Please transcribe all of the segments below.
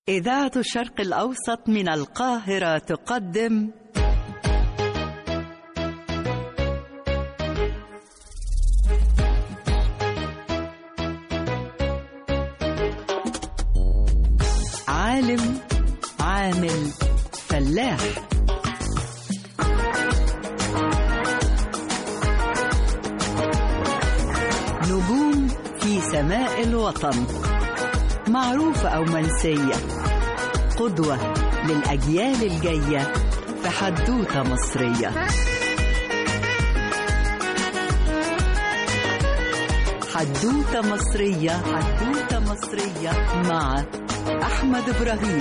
إذاعة الشرق الأوسط من القاهرة تقدم عالم عامل فلاح نجوم في سماء الوطن معروفة أو منسية قدوة للأجيال الجاية في حدوتة مصرية حدوتة مصرية حدوتة مصرية مع أحمد إبراهيم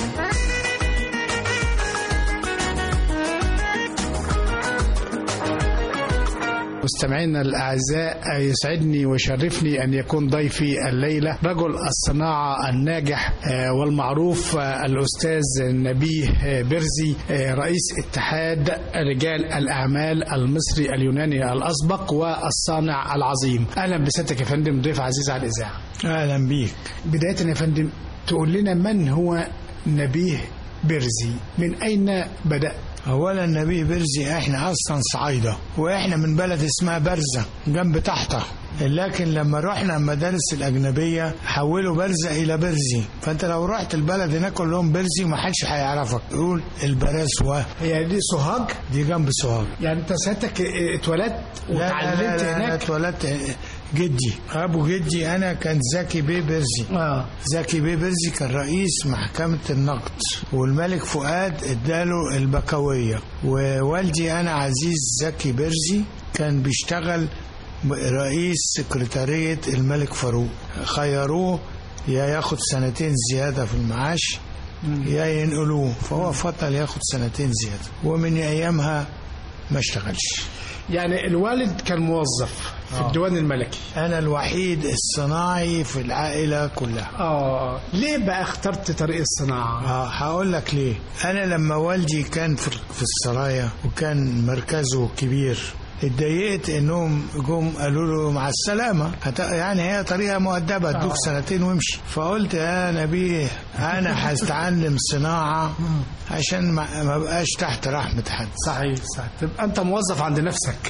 مستمعينا الأعزاء يسعدني ويشرفني أن يكون ضيفي الليلة رجل الصناعة الناجح والمعروف الأستاذ نبيه برزي رئيس اتحاد رجال الأعمال المصري اليوناني الأسبق والصانع العظيم أهلا بسيادتك يا فندم ضيف عزيز على الإذاعة اهلا بيك بداية يا فندم تقول لنا من هو نبيه برزي من أين بدأ اولا نبيه برزي احنا اصلا صعايده واحنا من بلد اسمها برزه جنب تحته لكن لما رحنا المدارس الأجنبية حولوا برزة إلى برزي فأنت لو رحت البلد هناك كلهم لهم برزي ومحدش هيعرفك يقول البراسوة هي دي سوهاج دي جنب سوهاج يعني أنت سيادتك اتولدت لا لا وتعلمت لا لا أنا هناك اتولدت جدي أبو جدي أنا كان زكي بيه برزي آه. زكي بيه برزي كان رئيس محكمة النقد والملك فؤاد اداله البكوية ووالدي أنا عزيز زكي برزي كان بيشتغل رئيس سكرتارية الملك فاروق خيروه يا ياخد سنتين زيادة في المعاش يا ينقلوه فهو فضل ياخد سنتين زيادة ومن أيامها ما اشتغلش يعني الوالد كان موظف في آه. الديوان الملكي أنا الوحيد الصناعي في العائلة كلها اه ليه بقى اخترت طريق الصناعة؟ اه هقول لك ليه انا لما والدي كان في في السرايا وكان مركزه كبير اتضايقت انهم جم قالوا له مع السلامه هت... يعني هي طريقه مؤدبه ادوك آه. سنتين وامشي فقلت يا نبيه انا هستعلم صناعه عشان ما ما بقاش تحت رحمه حد صحيح صحيح تبقى انت موظف عند نفسك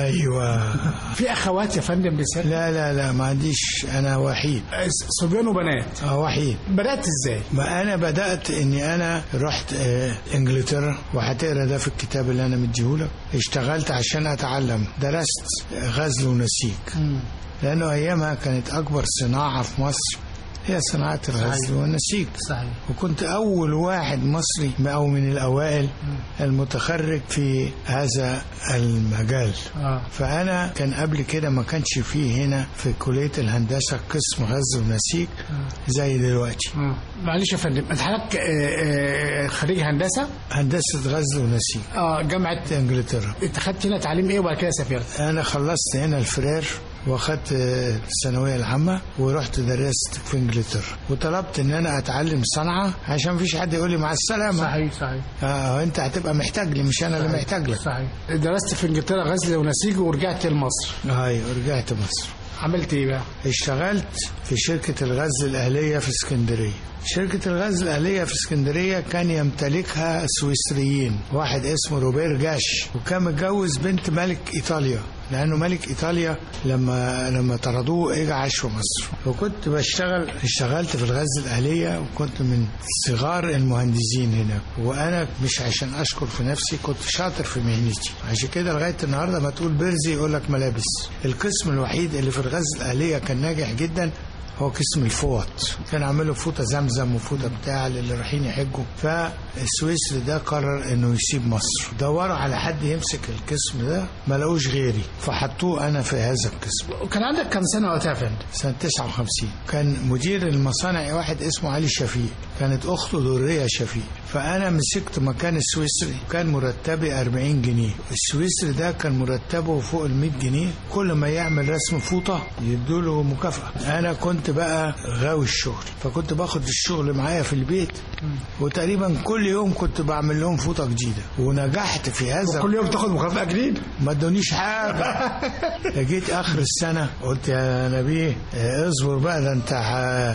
ايوه في اخوات يا فندم لسه لا لا لا ما عنديش انا وحيد صبيان وبنات اه وحيد بدات ازاي؟ ما انا بدات اني انا رحت آه، انجلترا وهتقرا ده في الكتاب اللي انا مديهولك اشتغلت عشان اتعلم درست غزل ونسيج لانه ايامها كانت اكبر صناعه في مصر هي صناعه الغزل صحيح. والنسيج صحيح وكنت اول واحد مصري او من الاوائل المتخرج في هذا المجال اه فانا كان قبل كده ما كانش فيه هنا في كليه الهندسه قسم غزل ونسيج زي دلوقتي آه. معلش يا فندم انت حضرتك آه، آه، خريج هندسه هندسه غزل ونسيج اه جامعه انجلترا انت خدت هنا تعليم ايه وبعد كده سافرت؟ انا خلصت هنا الفرير واخدت آه، الثانويه العامه ورحت درست في انجلترا وطلبت ان انا اتعلم صنعه عشان مفيش حد يقول لي مع السلامه صحيح صحيح اه انت هتبقى محتاج لي مش انا اللي محتاج لك صحيح درست في انجلترا غزل ونسيج ورجعت لمصر ايوه رجعت مصر عملت ايه بقى؟ اشتغلت في شركة الغزل الأهلية في اسكندرية شركة الغزل الأهلية في اسكندرية كان يمتلكها سويسريين واحد اسمه روبير جاش وكان متجوز بنت ملك إيطاليا لأنه ملك إيطاليا لما لما طردوه إجا عاش في مصر وكنت بشتغل اشتغلت في الغزل الأهلية وكنت من صغار المهندسين هناك وأنا مش عشان أشكر في نفسي كنت شاطر في مهنتي عشان كده لغاية النهاردة ما تقول بيرزي يقول لك ملابس القسم الوحيد اللي في الغزل الأهلية كان ناجح جدا هو قسم الفوط كان عامله فوطه زمزم وفوطه بتاع اللي رايحين يحجوا فالسويسري ده قرر انه يسيب مصر دوروا على حد يمسك القسم ده ما لقوش غيري فحطوه انا في هذا القسم وكان عندك كام سنه وقتها يا فندم؟ سنة 59 كان مدير المصانع واحد اسمه علي شفيق كانت أخته درية شفيق فأنا مسكت مكان السويسري كان مرتبي 40 جنيه السويسري ده كان مرتبه فوق ال 100 جنيه كل ما يعمل رسم فوطة يدوله مكافأة أنا كنت بقى غاوي الشغل فكنت باخد الشغل معايا في البيت وتقريبا كل يوم كنت بعمل لهم فوطة جديدة ونجحت في هذا كل يوم تاخد مكافاه جديد؟ ما ادونيش حاجه جيت اخر السنه قلت يا نبيه اه، اصبر بقى ده انت ه-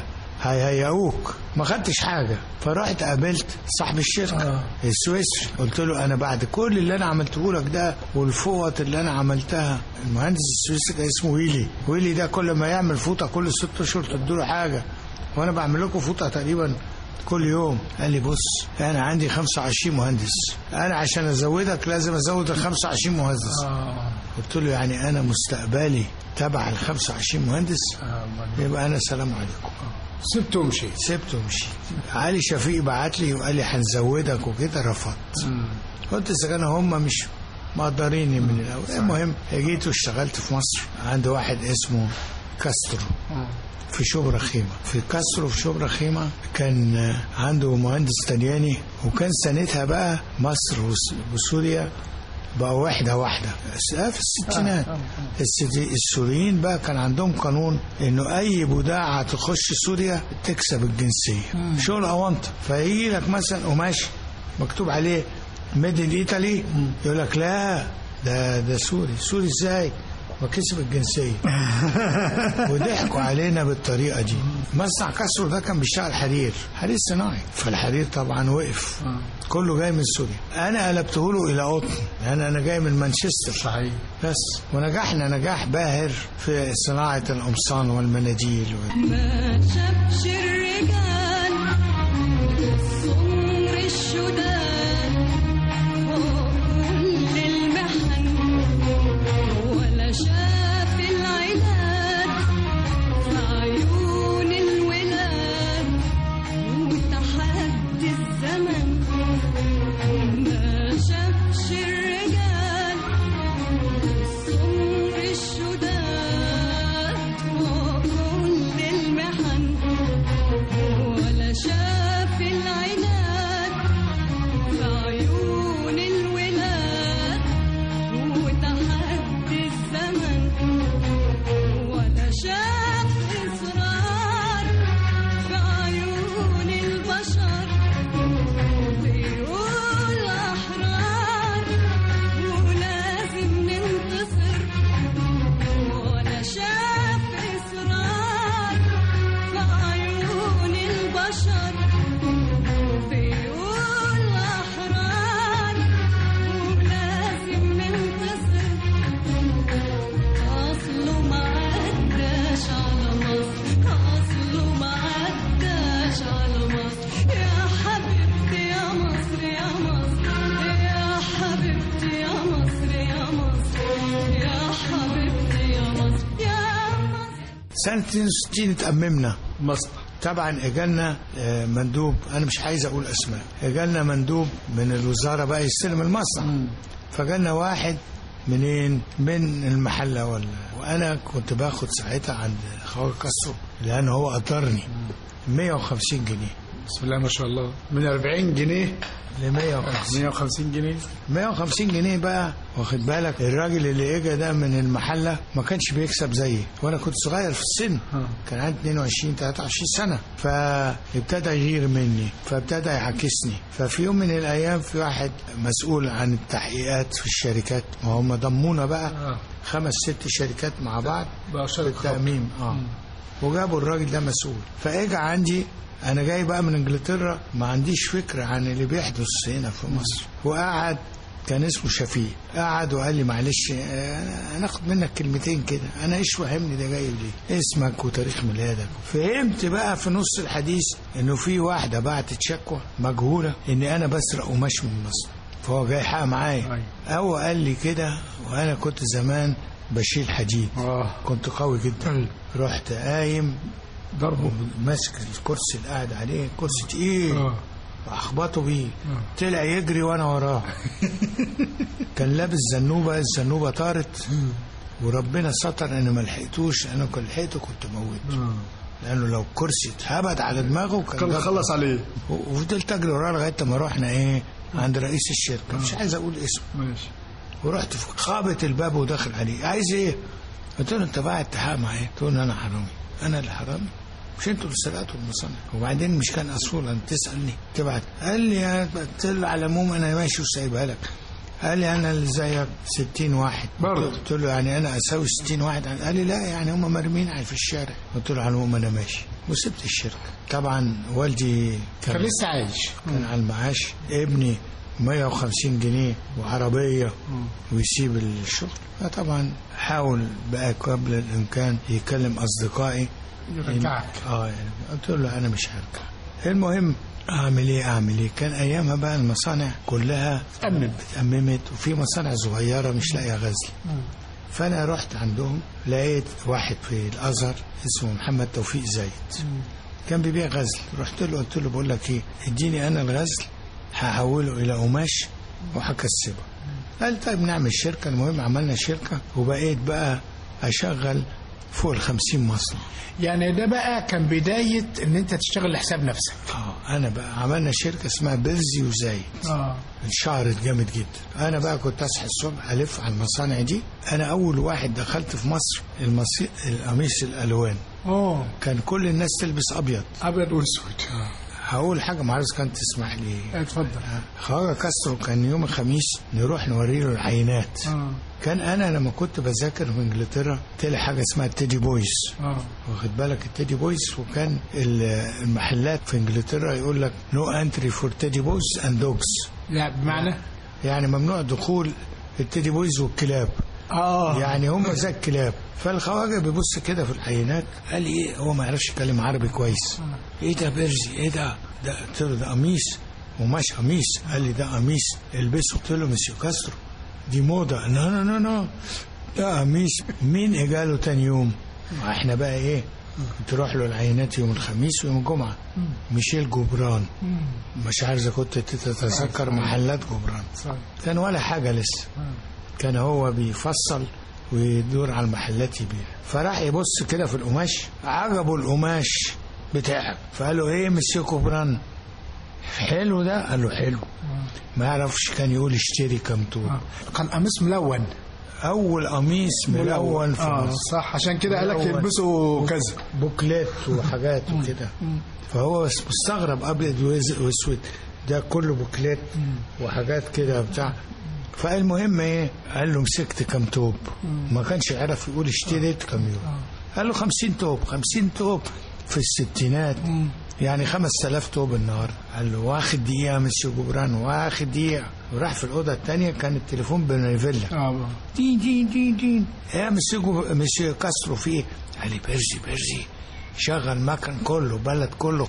هيهيئوك ما خدتش حاجه فرحت قابلت صاحب الشركه آه. السويسري قلت له انا بعد كل اللي انا عملته لك ده والفوط اللي انا عملتها المهندس السويسري كان اسمه ويلي ويلي ده كل ما يعمل فوطه كل ست اشهر تدوا حاجه وانا بعمل لكم فوطه تقريبا كل يوم قال لي بص انا عندي 25 مهندس انا عشان ازودك لازم ازود ال 25 مهندس اه قلت له يعني انا مستقبلي تبع ال 25 مهندس آه، يبقى انا سلام عليكم سبته ومشيت سبته ومشيت علي شفيق بعت لي وقال لي هنزودك وكده رفضت قلت اذا كانوا هم مش مقدريني من الاول المهم جيت واشتغلت في مصر عند واحد اسمه كاسترو في شبرا خيمة في كاسترو في شبرا خيمة كان آه، عنده مهندس طلياني وكان سنتها بقى مصر وس- وسوريا بقى واحدة واحدة بس آه في الستينات السدي- السوريين بقى كان عندهم قانون انه اي بضاعة تخش سوريا تكسب الجنسية شغل اونطة فيجي لك مثلا قماش مكتوب عليه ميد ان ايطالي يقول لك لا ده ده سوري سوري ازاي وكسب الجنسية وضحكوا علينا بالطريقة دي مصنع كسر ده كان بيشتغل حرير حرير صناعي فالحرير طبعا وقف كله جاي من سوريا انا قلبته له الى قطن لان انا جاي من مانشستر صحيح بس ونجحنا نجاح باهر في صناعة القمصان والمناديل وال... ما شافش الرجال سمر الشداد وكل المحن ولا شاف العناد في عيون الولاد وتحدي الزمن ما شافش الرجال سمر الشداد وكل المحن ولا شاف العناد في عيون الولاد وتحدي الزمن ولا شاف إصرار في عيون البشر بيقول أحرار ولازم ننتصر ولا شاف إصرار في عيون البشر بيقول أحرار ولازم ننتصر أصله ما عداش على مصر أصله ما عداش على مصر يا حبيبتي يا مصر يا مصر يا حبيبتي يا مصر يا مصر يا حبيبتي يا مصر يا مصر سنة 62 اتأممنا مصنع طبعا اجالنا آه، مندوب انا مش عايز اقول اسماء اجالنا مندوب من الوزاره بقى يستلم المصنع فجالنا واحد منين من المحله ولا وانا كنت باخد ساعتها عند خواجه كسرو لان هو قدرني 150 جنيه بسم الله ما شاء الله من 40 جنيه ل 150 150 جنيه 150 جنيه بقى واخد بالك الراجل اللي اجى ده من المحله ما كانش بيكسب زيي وانا كنت صغير في السن آه. كان عندي 22 23 سنه فابتدى يغير مني فابتدى يعاكسني ففي يوم من الايام في واحد مسؤول عن التحقيقات في الشركات ما هم ضمونا بقى اه خمس ست شركات مع بعض بقى شركة خط. بالتأميم اه وجابوا الراجل ده مسؤول فاجى عندي انا جاي بقى من انجلترا ما عنديش فكره عن اللي بيحدث هنا في مصر وقعد كان اسمه شفيق قعد وقال لي معلش آه، هناخد منك كلمتين كده انا ايش فهمني ده جاي ليه اسمك وتاريخ ميلادك فهمت بقى في نص الحديث انه في واحده بعتت شكوى مجهوله اني انا بسرق قماش من مصر فهو جاي حق معايا أيوة. هو قال لي كده وانا كنت زمان بشيل حديد اه كنت قوي جدا أيوة. رحت قايم ضربه ماسك الكرسي اللي قاعد عليه كرسي تقيل اه اخبطه بيه آه. طلع يجري وانا وراه كان لابس زنوبه الزنوبه طارت وربنا ستر ان ما لحقتوش انا كنت لحقته كنت موته آه. لانه لو كرسي اتهبد على دماغه كان كان جاب- خلص عليه و- وفضلت اجري وراه لغايه ما رحنا ايه عند رئيس الشركه مش عايز اقول اسمه ماشي ورحت في خابط الباب وداخل عليه عايز ايه؟ قلت له انت بقى اتحاد معايا تقول له انا حرامي انا اللي حرامي مش انتوا اللي سرقتوا المصانع وبعدين مش كان اصول انت تسالني تبعت قال لي انا قلت له على العموم انا ماشي وسايبها لك قال لي انا اللي زيك 60 واحد برضه. قلت له يعني انا اساوي 60 واحد قال لي لا يعني هم مرمين في الشارع قلت له على العموم انا ماشي وسبت الشركة طبعا والدي كان لسه عايش كان على المعاش ابني 150 جنيه وعربية ويسيب الشغل فطبعا حاول بقى قبل الإمكان يكلم أصدقائي يرجعك اه يعني قلت له أنا مش هرجع المهم أعمل إيه أعمل إيه كان أيامها بقى المصانع كلها أمن اتأممت وفي مصانع صغيرة مش لاقية غزل فأنا رحت عندهم لقيت واحد في الأزهر اسمه محمد توفيق زايد كان بيبيع غزل رحت له قلت له بقول لك ايه اديني انا الغزل هحوله الى قماش وهكسبه قال طيب نعمل شركه المهم عملنا شركه وبقيت بقى اشغل فوق ال 50 مصنع يعني ده بقى كان بداية ان انت تشتغل لحساب نفسك اه انا بقى عملنا شركه اسمها بيرزي وزايد اه انشهرت جامد جدا انا بقى كنت اصحى الصبح الف على المصانع دي انا اول واحد دخلت في مصر المصي... القميص الالوان اوه كان كل الناس تلبس ابيض ابيض واسود هقول حاجه معرض كانت تسمح لي اتفضل خواجه كاسترو كان يوم الخميس نروح نوري له العينات اه كان انا لما كنت بذاكر في انجلترا تلاقي حاجه اسمها التيدي بويز اه واخد بالك التيدي بويز وكان ال- المحلات في انجلترا يقول لك نو انتري فور تيدي بويز اند دوجز لا بمعنى يعني ممنوع دخول التيدي بويز والكلاب اه يعني هم زي الكلاب فالخواجه بيبص كده في العينات قال لي ايه هو ما يعرفش يتكلم عربي كويس ايه ده بيرزي ايه ده ده قلت له ده قميص ومش قميص قال لي ده قميص البسه قلت له مسيو كاسترو دي موضه نو نو نو نو ده قميص مين اجاله تاني يوم احنا بقى ايه تروح له العينات يوم الخميس ويوم الجمعه ميشيل جبران مش عارف اذا كنت تتذكر محلات جبران صحيح. كان ولا حاجه لسه كان هو بيفصل ويدور على المحلات يبيع فراح يبص كده في القماش عجبه القماش بتاعك فقال له ايه مسيو كوبران حلو ده قال له حلو ما يعرفش كان يقول اشتري كم طول آه. كان قميص ملون اول قميص ملون في اه مصر صح عشان كده قالك ملون. يلبسوا كذا بوكليت وحاجات وكده فهو بس مستغرب ابيض وز- واسود ده كله بوكليت وحاجات كده بتاع فالمهم ايه قال له مسكت كم توب ما كانش يعرف يقول اشتريت كم يوم قال له 50 توب 50 توب في الستينات يعني 5000 توب النهارده قال له واخد دقيقه يا مسيو جبران واخد دقيقه وراح في الاوضه الثانيه كان التليفون بنيفيلا اه دين دين دين دين يا مسيو جو- مسيو كاسترو في ايه؟ قال لي بيرزي بيرزي شغل مكان كله بلد كله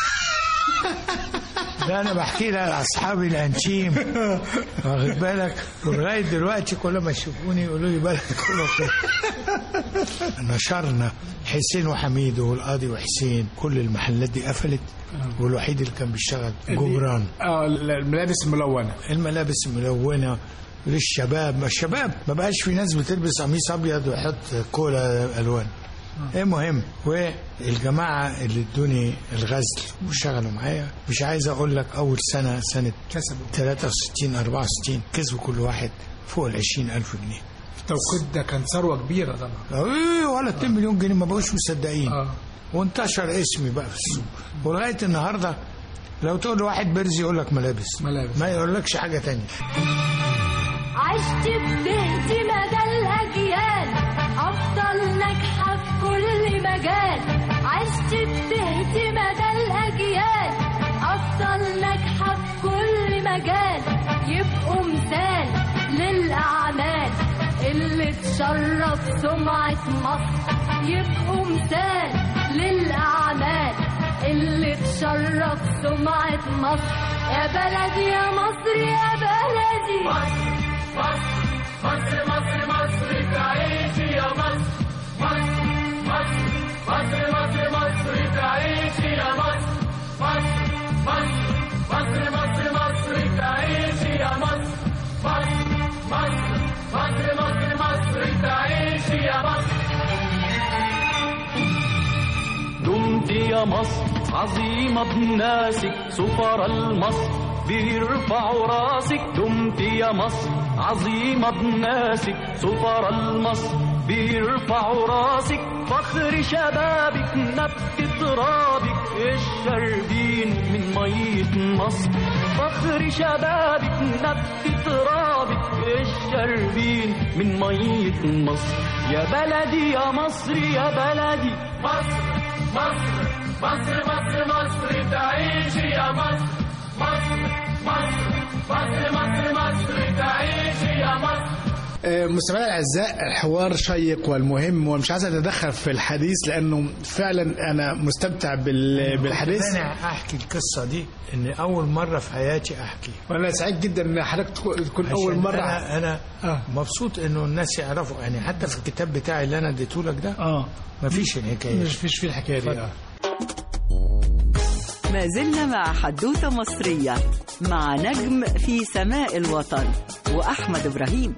ده انا بحكي لها لاصحابي الانشيم واخد بالك ولغايه دلوقتي كل ما يشوفوني يقولوا لي بلد كله كده نشرنا حسين وحميد والقاضي وحسين كل المحلات دي قفلت والوحيد اللي كان بيشتغل جبران اه الملابس الملونه الملابس الملونة للشباب ما الشباب ما بقاش في ناس بتلبس قميص ابيض ويحط كولا الوان المهم والجماعه اللي ادوني الغزل واشتغلوا معايا مش عايز اقول لك اول سنه سنه كسبوا 63 64 كسبوا كل واحد فوق ال 20000 جنيه التوقيت ده كان ثروه كبيره طبعا ايه ولا 2 مليون جنيه ما بقوش مصدقين اه وانتشر اسمي بقى في السوق ولغايه النهارده لو تقول لواحد بيرزي يقول لك ملابس ملابس. ما يقولكش حاجه تانية عشت بتهدي مدى الأجيال أفضل ناجحة في كل مجال عشت بتهدي مدى الأجيال أفضل ناجحة في كل مجال يبقوا مثال للأعمال اللي تشرف سمعة مصر يبقوا مثال للأعمال اللي تشرف سمعة مصر يا بلدي يا مصر يا بلدي دمت يا مصر عظيمة بناسك سفر المصر بيرفعوا راسك دمت يا مصر عظيمة بناسك سفر المصر بيرفعوا راسك فخر شبابك نبت ترابك الشربين من مية مصر فخر شبابك نبت ترابك الشربين من مية مصر يا بلدي يا مصر يا بلدي مصر مصر مصر مصر مصر تعيش يا مصر مصر مصر مصر مصر مصر تعيش يا مصر آه، مستمعينا الاعزاء الحوار شيق والمهم ومش عايز اتدخل في الحديث لانه فعلا انا مستمتع بال- بالحديث انا احكي القصه دي ان اول مره في حياتي احكي وانا سعيد جدا ان حضرتك تكون- تكون اول عشان مره انا انا آه. مبسوط انه الناس يعرفوا يعني حتى في الكتاب بتاعي اللي انا اديته لك ده اه مفيش الحكايه مش فيش في الحكايه دي آه. ما زلنا مع حدوتة مصرية مع نجم في سماء الوطن وأحمد إبراهيم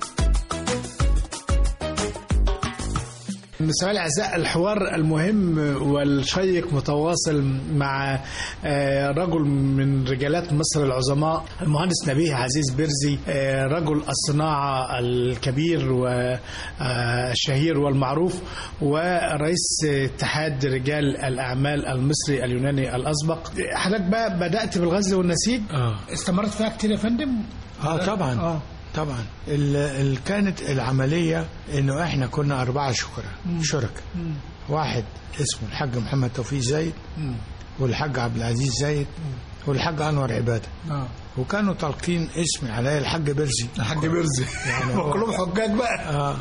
مستمعي الاعزاء الحوار المهم والشيق متواصل مع آه، رجل من رجالات مصر العظماء المهندس نبيه عزيز بيرزي آه، رجل الصناعه الكبير والشهير والمعروف ورئيس اتحاد رجال الاعمال المصري اليوناني الاسبق حضرتك بقى بدات بالغزل والنسيج اه استمرت فيها كتير يا فندم اه طبعا اه طبعا ال ال كانت العمليه انه احنا كنا اربعه شكراء شركاء واحد اسمه الحاج محمد توفيق زايد والحاج عبد العزيز زايد والحاج انور عباده اه وكانوا طالقين اسمي عليا الحاج برزي الحاج بيرزي يعني ما كلهم حجاج بقى اه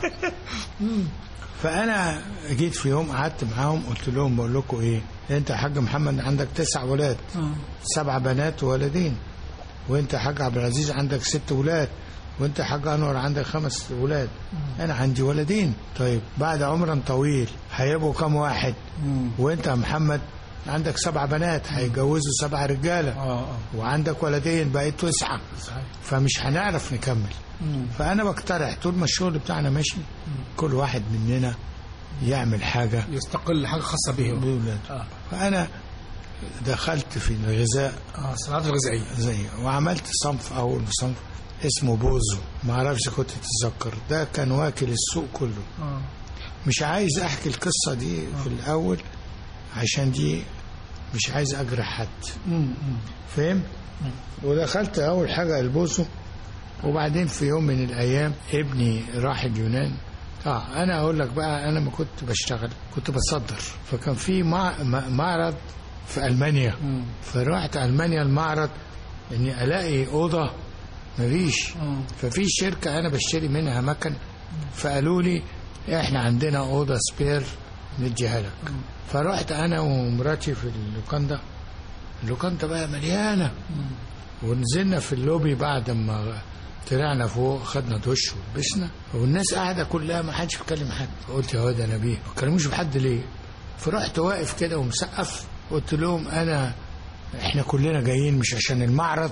فانا جيت في يوم قعدت معاهم قلت لهم بقول لكم ايه انت يا حاج محمد عندك تسع ولاد سبع بنات وولدين وانت يا حاج عبد العزيز عندك ست ولاد وانت يا حاج انور عندك خمس ولاد انا عندي ولدين طيب بعد عمر طويل هيبقوا كم واحد وانت يا محمد عندك سبع بنات هيجوزوا سبع رجاله اه اه وعندك ولدين بقيت تسعه صحيح فمش هنعرف نكمل فانا بقترح طول ما الشغل بتاعنا ماشي كل واحد مننا يعمل حاجه يستقل حاجه خاصه به بولاده اه فانا دخلت في الغذاء اه الصناعات الغذائيه زي وعملت صنف اول صنف اسمه بوزو ما اعرفش كنت تتذكر ده كان واكل السوق كله اه مش عايز احكي القصه دي في الاول عشان دي مش عايز اجرح حد فاهم ودخلت اول حاجه البوزو وبعدين في يوم من الايام ابني راح اليونان اه انا اقول لك بقى انا ما كنت بشتغل كنت بصدر فكان في مع... م- معرض في المانيا فرحت المانيا المعرض اني الاقي اوضه مفيش ففي شركه انا بشتري منها مكن فقالوا لي احنا عندنا اوضه سبير نديها لك فرحت انا ومراتي في اللوكاندا اللوكاندا بقى مليانه ونزلنا في اللوبي بعد ما طلعنا فوق خدنا دش ولبسنا والناس قاعده كلها ما حدش بيكلم حد قلت يا واد يا نبيه ما بتكلموش بحد ليه فرحت واقف كده ومسقف قلت لهم انا احنا كلنا جايين مش عشان المعرض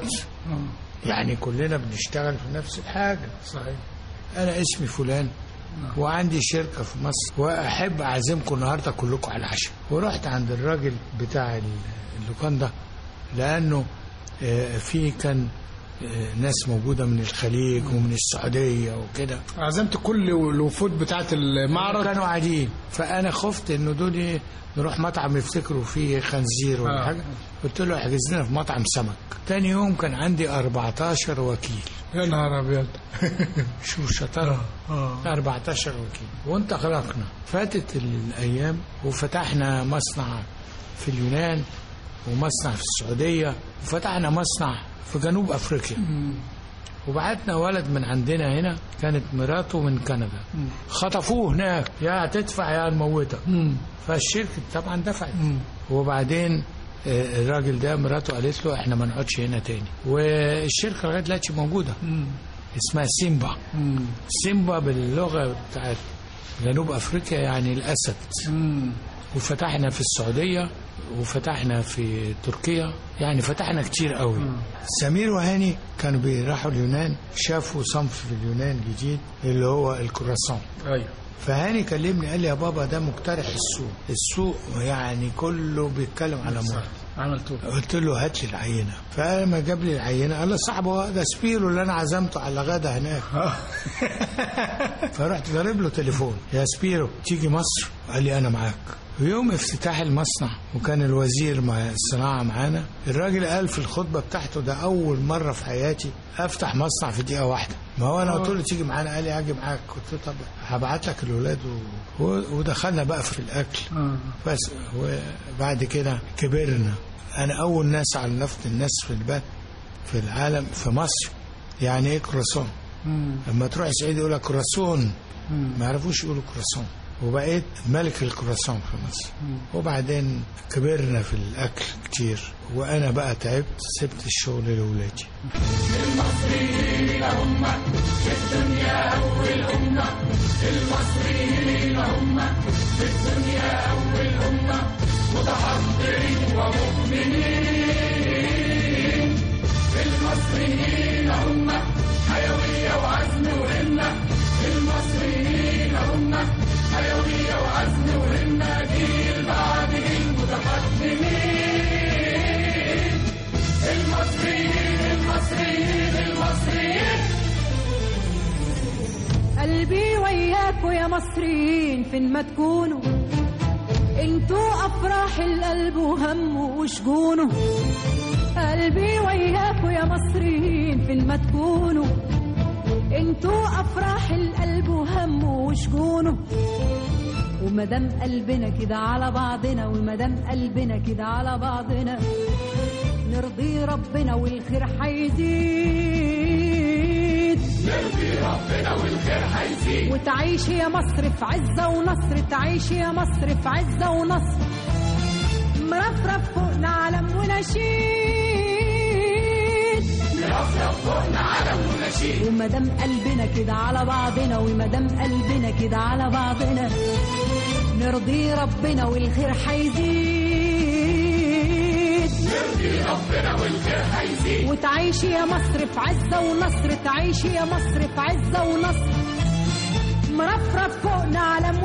يعني كلنا بنشتغل في نفس الحاجه صحيح انا اسمي فلان وعندي شركه في مصر واحب اعزمكم النهارده كلكم على العشاء ورحت عند الراجل بتاع ال- اللوكاندا لانه آه، في كان آه، ناس موجوده من الخليج ومن السعوديه وكده عزمت كل الوفود بتاعت المعرض كانوا قاعدين فانا خفت انه دول إيه، نروح مطعم يفتكروا فيه خنزير ولا آه. حاجه قلت له احجز لنا في مطعم سمك تاني يوم كان عندي 14 وكيل يا نهار ابيض شو شطارة اه 14 وكيل وانطلقنا فاتت الايام وفتحنا مصنع في اليونان ومصنع في السعوديه وفتحنا مصنع في جنوب افريقيا وبعتنا ولد من عندنا هنا كانت مراته من كندا خطفوه هناك يا هتدفع يا هنموتك فالشركه طبعا دفعت وبعدين آه، الراجل ده مراته قالت له احنا ما نقعدش هنا تاني والشركه لغايه دلوقتي موجوده اسمها سيمبا سيمبا باللغه بتاعت جنوب افريقيا يعني الاسد وفتحنا في السعوديه وفتحنا في تركيا يعني فتحنا كتير قوي سمير وهاني كانوا بيروحوا اليونان شافوا صنف في اليونان جديد اللي هو الكراسون ايوه فهاني كلمني قال لي يا بابا ده مقترح السوق السوق يعني كله بيتكلم على مرض عملته قلت له هات لي العينه فلما جاب لي العينه قال لي صاحبه ده سبيرو اللي انا عزمته على غدا هناك فرحت ضارب له تليفون يا سبيرو تيجي مصر قال لي انا معاك ويوم افتتاح المصنع وكان الوزير مع الصناعة معانا الراجل قال في الخطبة بتاعته ده أول مرة في حياتي أفتح مصنع في دقيقة واحدة ما هو أنا قلت له تيجي معانا قال لي هاجي معاك قلت له طب هبعت لك الأولاد و... و- ودخلنا بقى في الأكل بس وبعد كده كبرنا أنا أول ناس علفت الناس في البلد في العالم في مصر يعني إيه كرواسون لما تروح السعودية يقول لك كرواسون ما يعرفوش يقولوا كرواسون وبقيت ملك الكرواسون في مصر وبعدين كبرنا في الاكل كتير وانا بقى تعبت سبت الشغل لاولادي قلبي وياكوا يا مصريين فين ما تكونوا انتوا افراح القلب وهمه وشجونه قلبي وياكوا يا مصريين فين ما تكونوا انتوا افراح القلب وهمه وشجونه ومدام قلبنا كده على بعضنا ومدام قلبنا كده على بعضنا نرضي ربنا والخير هيزيد وتعيش يا مصر في عزة ونصر تعيش يا مصر في عزة ونصر مرفرف فوقنا علم ونشيد مرفرف فوقنا علم ونشيد ومدام قلبنا كده على بعضنا ومدام قلبنا كده على بعضنا نرضي ربنا والخير هيزيد وتعيش يا مصر في عزة ونصر تعيش يا مصر في عزة ونصر مرفرف فوقنا علم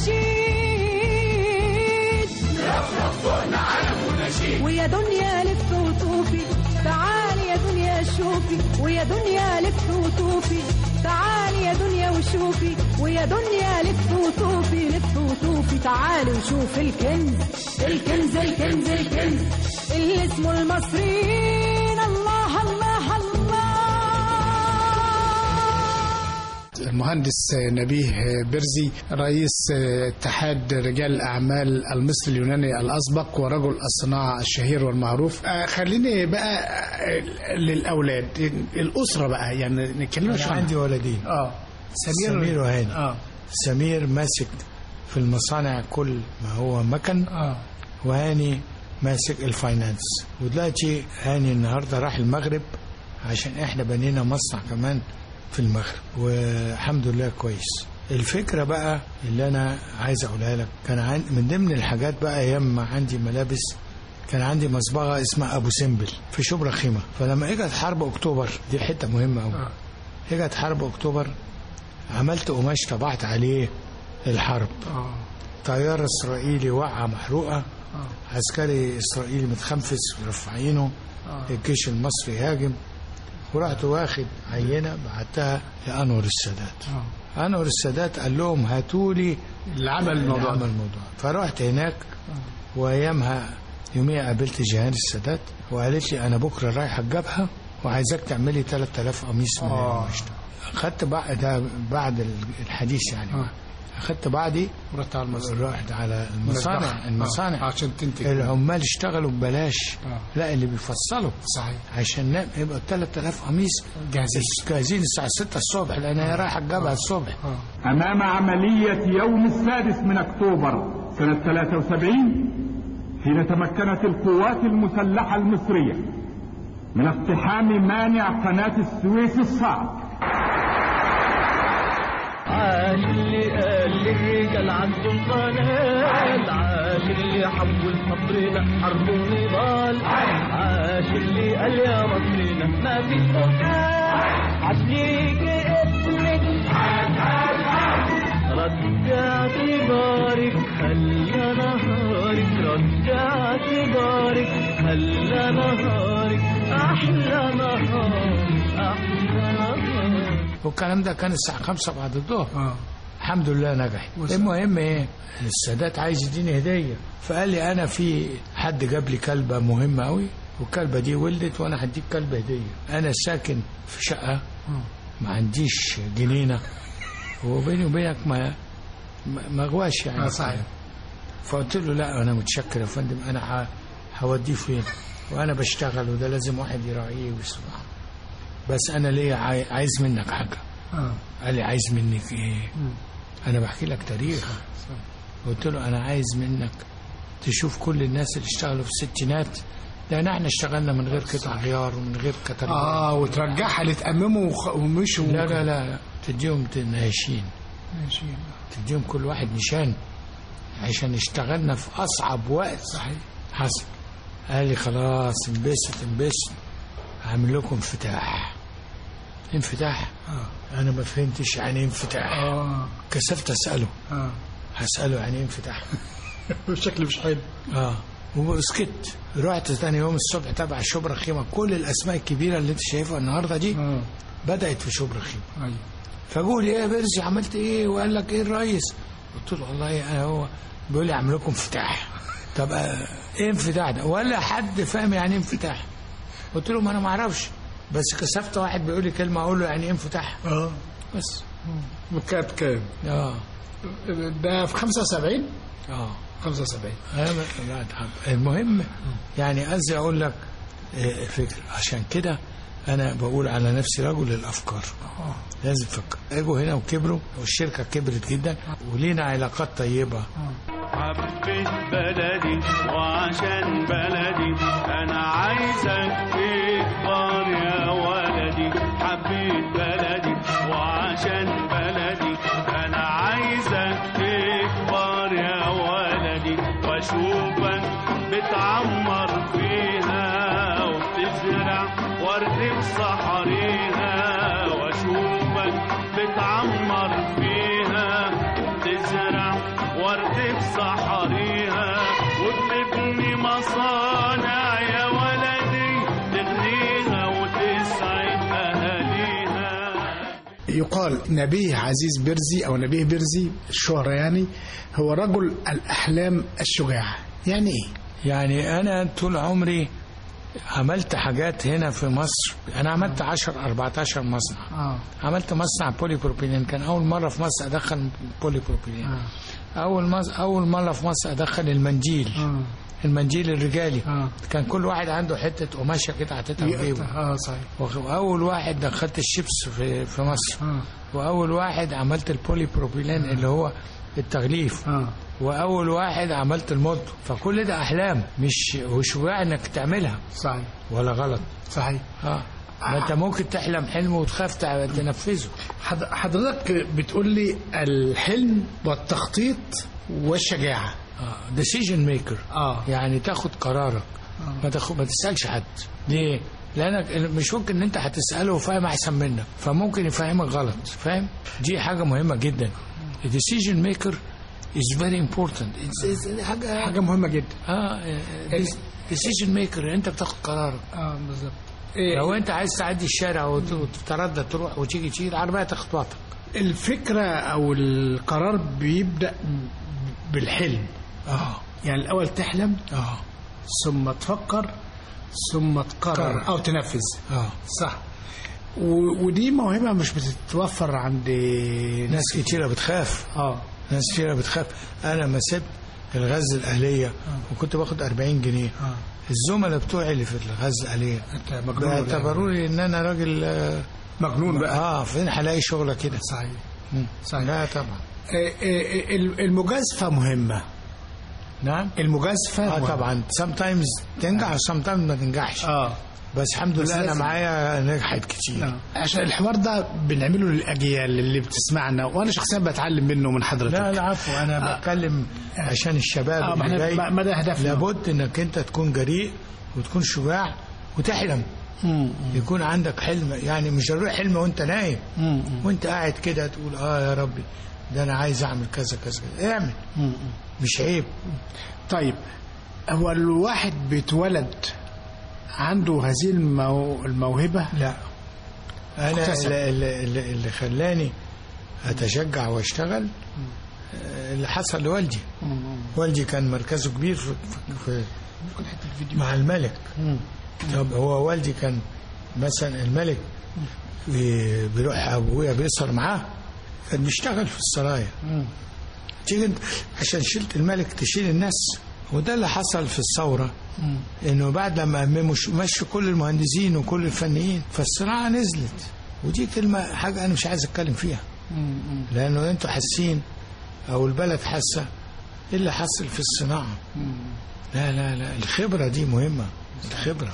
ونشيد مرفرف فوقنا علم ونشيد ويا دنيا لف وطوفي تعالي يا دنيا شوفي ويا دنيا لف وطوفي تعالي يا دنيا وشوفي ويا دنيا لف وطوفي لف وطوفي تعالي وشوف الكنز الكنز الكنز الكنز اللي اسمه المصريين الله الله الله المهندس نبيه برزي رئيس اتحاد رجال الأعمال المصري اليوناني الأسبق ورجل الصناعة الشهير والمعروف آه، خليني بقى آه، للأولاد الأسرة بقى يعني نتكلم انا شوية عندي ولدين اه سمير سمير وهاني اه سمير ماسك في المصانع كل ما هو مكن اه وهاني ماسك الفاينانس ودلوقتي هاني النهارده راح المغرب عشان احنا بنينا مصنع كمان في المغرب والحمد لله كويس الفكرة بقى اللي أنا عايز أقولها لك كان عن من ضمن الحاجات بقى أيام ما عندي ملابس كان عندي مصبغة اسمها أبو سمبل في شبرا خيمة فلما إجت حرب أكتوبر دي حتة مهمة أوي آه. إجت حرب أكتوبر عملت قماش طبعت عليه الحرب اه طيارة إسرائيلي وقعة محروقة اه عسكري إسرائيلي متخنفس مرفعينه آه. الجيش المصري هاجم ورحت واخد عينة بعتها لأنور السادات اه أنور السادات قال لهم هاتوا لي اللي عمل الموضوع عمل ده الموضوع فرحت هناك وأيامها يوميها قابلت جيهان السادات وقالت لي أنا بكرة رايحة الجبهة وعايزاك تعملي 3000 قميص من آه. القماش ده أخدت بعد ده بعد الحديث يعني آه. أخدت بعدي ورحت على المصنع رحت على المصانع المصانع آه. عشان تنتج العمال اشتغلوا ببلاش آه. لا اللي بيفصلوا صحيح عشان نام يبقى 3000 قميص جاهزين جاهزين الساعة 6 الصبح لأن هي رايحة الجبهة الصبح اه أمام عملية يوم السادس من أكتوبر سنة 73 حين تمكنت القوات المسلحة المصرية من اقتحام مانع قناة السويس الصعب عاش اللي قال للرجال عندهم قنال عاش اللي حول صبرنا حرب ونضال عاش اللي قال يا مصرنا ما في قتال عاش ليك اسمك رجع اعتبارك خلى نهارك رجع اعتبارك خلى نهارك أحلى نهار أحلى نهار والكلام ده كان الساعة خمسة بعد الظهر اه الحمد لله نجح المهم ايه السادات عايز يديني هديه فقال لي انا في حد جاب لي كلبه مهمه قوي والكلبه دي ولدت وانا هديك كلب هديه انا ساكن في شقه ما عنديش جنينه وبيني وبينك ما ما- ما غواش يعني آه، صحيح. فقلت له لا انا متشكر يا فندم انا ه- هوديه فين وانا بشتغل وده لازم واحد يراعيه ويسمعه بس انا ليه عاي- عايز منك حاجه اه قال لي عايز منك ايه انا بحكي لك تاريخ قلت له انا عايز منك تشوف كل الناس اللي اشتغلوا في الستينات لان احنا اشتغلنا من غير قطع غيار ومن غير كتر اه وترجعها لتأمموا وخ- ومشوا لا لا لا تديهم ناشين ماشي تديهم كل واحد نشان عشان اشتغلنا في اصعب وقت صحيح حصل قال لي خلاص انبسط انبسط هعمل لكم انفتاح انفتاح اه انا ما فهمتش يعني ايه انفتاح اه كسفت اساله اه هساله يعني ايه انفتاح الشكل مش حلو اه وسكت رحت ثاني يوم الصبح تبع شبرا خيمه كل الاسماء الكبيره اللي انت شايفها النهارده دي اه بدات في شبرا خيمه ايوه فقول ايه يا بيرسي عملت ايه وقال لك ايه الرئيس قلت له والله انا هو بيقول لي اعمل لكم انفتاح طب آه، ايه انفتاح ده ولا حد فاهم يعني ايه انفتاح قلت له ما انا ما اعرفش بس كسفت واحد بيقول لي كلمه اقول له يعني ايه انفتاح اه بس كانت كام؟ اه ده في 75 اه 75 أنا ما- لا تعب. المهم يعني قصدي اقول لك آه، فكر عشان كده انا بقول على نفسي رجل الافكار لازم افكر اجوا هنا وكبروا والشركه كبرت جدا ولينا علاقات طيبه حبيت بلدي وعشان بلدي انا عايزك تكبر يا ولدي حبيت بلدي وعشان بلدي انا عايزك تكبر يا ولدي واشوفك بتعمر فيها وبتزرع ورد في صحريها واشوفك بتعمر فيها وبتزرع ورد في صحريها وبتبني مصانع يا ولدي تغنيها وتسعد اهاليها يقال نبيه عزيز برزي او نبيه برزي الشهرة يعني هو رجل الاحلام الشجاع يعني ايه؟ يعني انا طول عمري عملت حاجات هنا في مصر انا عملت 10 14 مصنع اه عملت مصنع بولي بروبيلين كان اول مره في مصر ادخل بولي بروبيلين اه اول مصر اول مره في مصر ادخل المنديل اه المنديل الرجالي اه كان كل واحد عنده حته قماشه كده حاططها في جيبه اه صحيح واول واحد دخلت الشيبس في في مصر اه واول واحد عملت البولي بروبيلين اللي هو التغليف اه واول واحد عملت المولتو فكل ده احلام مش وشجاع انك تعملها صحيح ولا غلط صحيح اه ما انت ممكن تحلم حلم وتخاف تع- تنفذه حض- حضرتك بتقول لي الحلم والتخطيط والشجاعة ديسيجن ميكر اه يعني تاخد قرارك ما تاخد ما تسالش حد ليه لانك مش ممكن ان انت هتساله وفاهم احسن منك فممكن يفهمك غلط فاهم دي حاجه مهمه جدا الديسيجن ميكر is very important It's- it's حاجه حاجة مهمة جدا اه ديسيجن ميكر انت بتاخد قرارك اه بالظبط لو انت عايز تعدي الشارع وت- وتتردد تروح وتيجي تشيل العربيه تخبطك الفكرة او القرار بيبدأ بالحلم اه يعني الاول تحلم اه ثم تفكر ثم تقرر قرر. او تنفذ اه صح و... ودي موهبة مش بتتوفر عند ناس كتيره بتخاف اه ناس كتيره بتخاف انا ما سبت الغزه الاهليه وكنت باخد 40 جنيه اه الزملاء بتوعي اللي في الغزه الاهليه انت مجنون ولا بيعتبروا لي ان انا راجل آه، مجنون بقى اه فين هلاقي شغله كده صحيح مم. صحيح. لا طبعا آه، آه، ال- المجازفة مهمة نعم المجازفة اه مهمة. طبعا sometimes تنجح و sometimes ما تنجحش اه بس الحمد بس لله انا لازم. معايا نجحت كتير آه. عشان الحوار ده بنعمله للاجيال اللي بتسمعنا وانا شخصيا بتعلم منه من حضرتك لا لا عفو انا بتكلم عشان الشباب اه ما اللي احنا جاي ما- ما ده هدفنا لابد انك انت تكون جريء وتكون شجاع وتحلم مم. يكون عندك حلم يعني مش ضروري حلم وانت نايم مم. وانت قاعد كده تقول اه يا ربي ده انا عايز اعمل كذا كذا كذا اعمل مم. مش عيب طيب هو الواحد بيتولد عنده هذه المو... الموهبة لا انا اكتسب. اللي, اللي, اللي- اللي خلاني اتشجع واشتغل آه، اللي حصل لوالدي والدي كان مركزه كبير في, في, في مع الملك طب هو والدي كان مثلا الملك بي- بيروح ابويا بيسهر معاه كان بيشتغل في السرايا تيجي انت عشان شلت الملك تشيل الناس وده اللي حصل في الثوره انه بعد لما مش مشوا كل المهندسين وكل الفنيين فالصناعه نزلت ودي كلمه حاجه انا مش عايز اتكلم فيها لانه انتوا حاسين او البلد حاسه ايه اللي حصل في الصناعه لا لا لا الخبره دي مهمه الخبره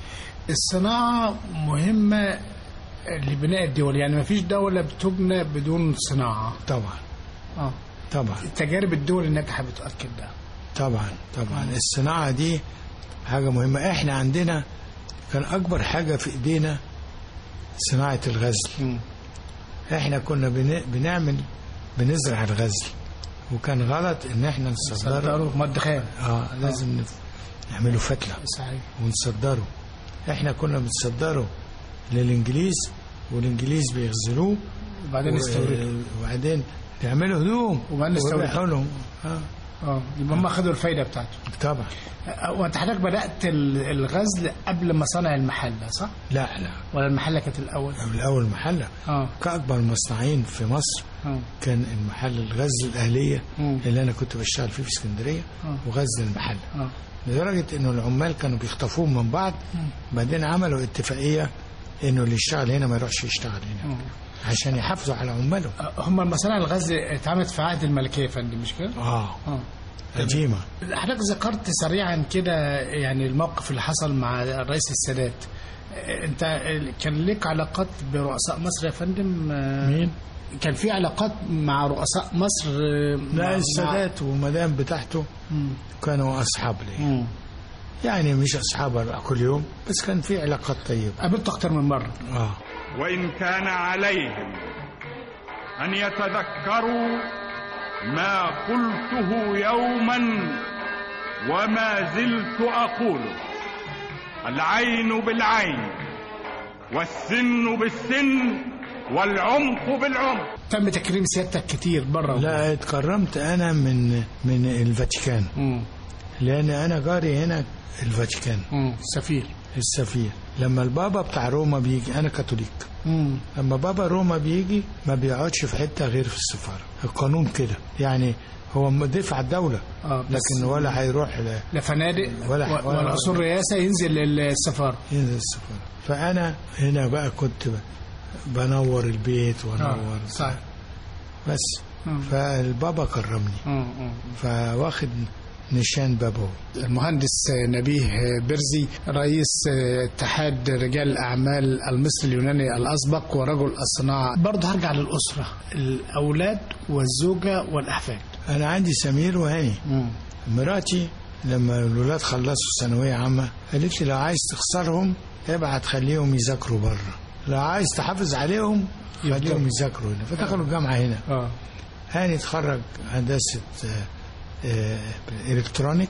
الصناعة مهمة لبناء الدول يعني ما فيش دولة بتبنى بدون صناعة طبعا اه طبعا تجارب الدول الناجحة بتؤكد ده طبعا طبعا الصناعة دي حاجة مهمة احنا عندنا كان أكبر حاجة في إيدينا صناعة الغزل احنا كنا بن- بنعمل بنزرع الغزل وكان غلط ان احنا نصدره صدروا مد خام اه لازم نف- نعمله فتلة صحيح ونصدره احنا كنا بنصدره للإنجليز والإنجليز بيغزلوه وبعدين و- يستوردوا وبعدين يعملوا هدوم وبعدين يستوردوا. ويبيعوا لهم اه اه يبقى هم خدوا الفايدة بتاعته طبعا آه، وانت حضرتك بدأت ال- الغزل قبل مصانع المحلة صح؟ لا لا ولا المحلة كانت الأول؟ الأول محلة اه كأكبر مصنعين في مصر اه كان المحل الغزل الأهلية مم. اللي أنا كنت بشتغل فيه في اسكندرية آه. وغزل المحل اه لدرجة إنه العمال كانوا بيخطفوهم من بعض بعدين عملوا اتفاقية إنه اللي يشتغل هنا ما يروحش يشتغل هنا آه. عشان يحافظوا على عمالهم آه، هم المصانع الغزل اتعملت في عهد الملكية يا فندم مش كده؟ آه اه قديمة حضرتك ذكرت سريعا كده يعني الموقف اللي حصل مع الرئيس السادات آه، انت كان لك علاقات برؤساء مصر يا فندم آه، مين؟ كان في علاقات مع رؤساء مصر آه، مع- لا مع- السادات والمدام بتاعته مم. كانوا أصحاب لي مم. يعني مش أصحاب كل يوم بس كان في علاقات طيبة قابلته اكتر من مره آه وإن كان عليهم أن يتذكروا ما قلته يوما وما زلت أقوله العين بالعين والسن بالسن والعمق بالعمق تم تكريم سيادتك كتير بره لا اتكرمت أنا من من الفاتيكان مم. لأن أنا جاري هنا الفاتيكان مم. سفير السفير لما البابا بتاع روما بيجي أنا كاثوليك مم. لما بابا روما بيجي ما بيقعدش في حتة غير في السفارة القانون كده يعني هو دفع الدولة اه بس لكن ولا هيروح ل- لا فنادق ولا- و- ولا- ولا اصول رئاسه ينزل السفاره ينزل السفارة فأنا هنا بقى كنت ب- بنور البيت وانور صحيح بس مم. فالبابا كرمني مم. مم. فواخد نشان بابوي المهندس نبيه برزي رئيس اتحاد رجال الأعمال المصري اليوناني الأسبق ورجل الصناعة برضه هرجع للأسرة الأولاد والزوجة والأحفاد أنا عندي سمير وهاني مراتي لما الولاد خلصوا ثانوية عامة قالت لي لو عايز تخسرهم ابعت خليهم يذاكروا بره لو عايز تحافظ عليهم خليهم يذاكروا هنا فدخلوا الجامعة هنا اه هاني اتخرج هندسة آه، آه، إلكترونيك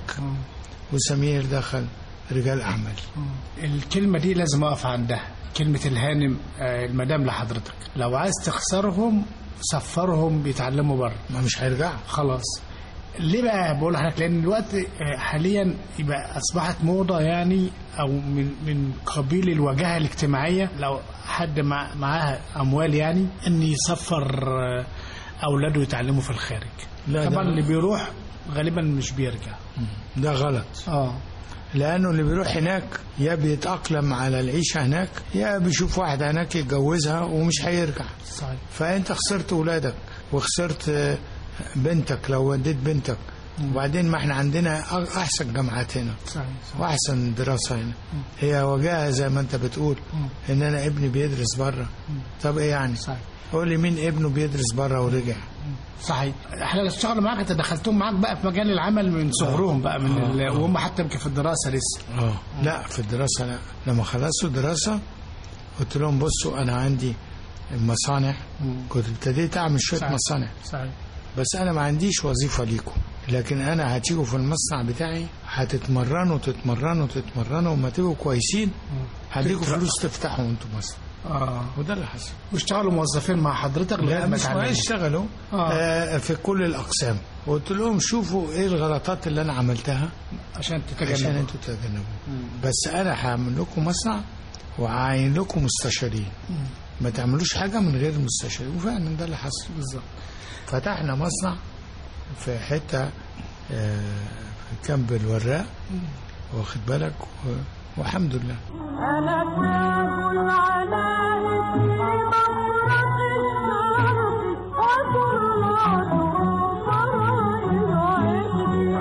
وسمير دخل رجال أعمال الكلمة دي لازم أقف عندها كلمة الهانم آه، المدام لحضرتك لو عايز تخسرهم سفرهم بيتعلموا بره ما مش هيرجعوا خلاص ليه بقى بقول لحضرتك لان الوقت آه، حاليا يبقى اصبحت موضه يعني او من من قبيل الواجهه الاجتماعيه لو حد مع معاه اموال يعني ان يسفر آه، اولاده يتعلموا في الخارج لا، ده- طبعا اللي بيروح غالبا مش بيرجع ده غلط اه لأنه اللي بيروح هناك يا بيتأقلم على العيشة هناك يا بيشوف واحدة هناك يتجوزها ومش هيرجع صحيح فأنت خسرت ولادك وخسرت آه، بنتك لو وديت بنتك وبعدين ما احنا عندنا أ- أحسن جامعات هنا صحيح, صحيح. وأحسن دراسة هنا هي وجاهة زي ما أنت بتقول إن أنا ابني بيدرس بره طب إيه يعني صحيح قول لي مين ابنه بيدرس بره ورجع صحيح احنا اللي اشتغلوا معاك انت دخلتهم معاك بقى في مجال العمل من صغرهم بقى من آه. ال... وهم حتى يمكن في الدراسه لسه اه لا في الدراسة لا لما خلصوا دراسة قلت لهم بصوا أنا عندي مصانع كنت ابتديت أعمل شوية صحيح. مصانع صحيح بس أنا ما عنديش وظيفة ليكم لكن انا هتيجوا في المصنع بتاعي هتتمرنوا تتمرنوا تتمرنوا وما تبقوا كويسين هديكوا فلوس تفتحوا انتوا مصنع اه وده اللي حصل واشتغلوا موظفين مع حضرتك لا لغايه ما مش ما اتعلمت. اشتغلوا آه. آه في كل الاقسام وقلت لهم شوفوا ايه الغلطات اللي انا عملتها عشان عشان تتجنبوا انتوا تتجنبوا بس انا هعمل لكم مصنع وهعين لكم مستشارين ما تعملوش حاجه من غير المستشارين وفعلا ده اللي حصل بالظبط فتحنا مصنع في حته آه، في كامب الوراق واخد بالك و- والحمد لله أنا تاج العلاء في مفرق الشرق وكل فرائض عشقي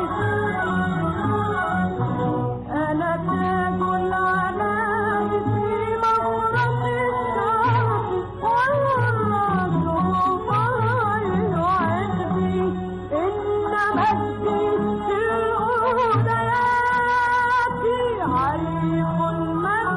أنا تاج العلاء في مفرق الشرق وكل فرائض عشقي إن مجدي في الأوليات عريق من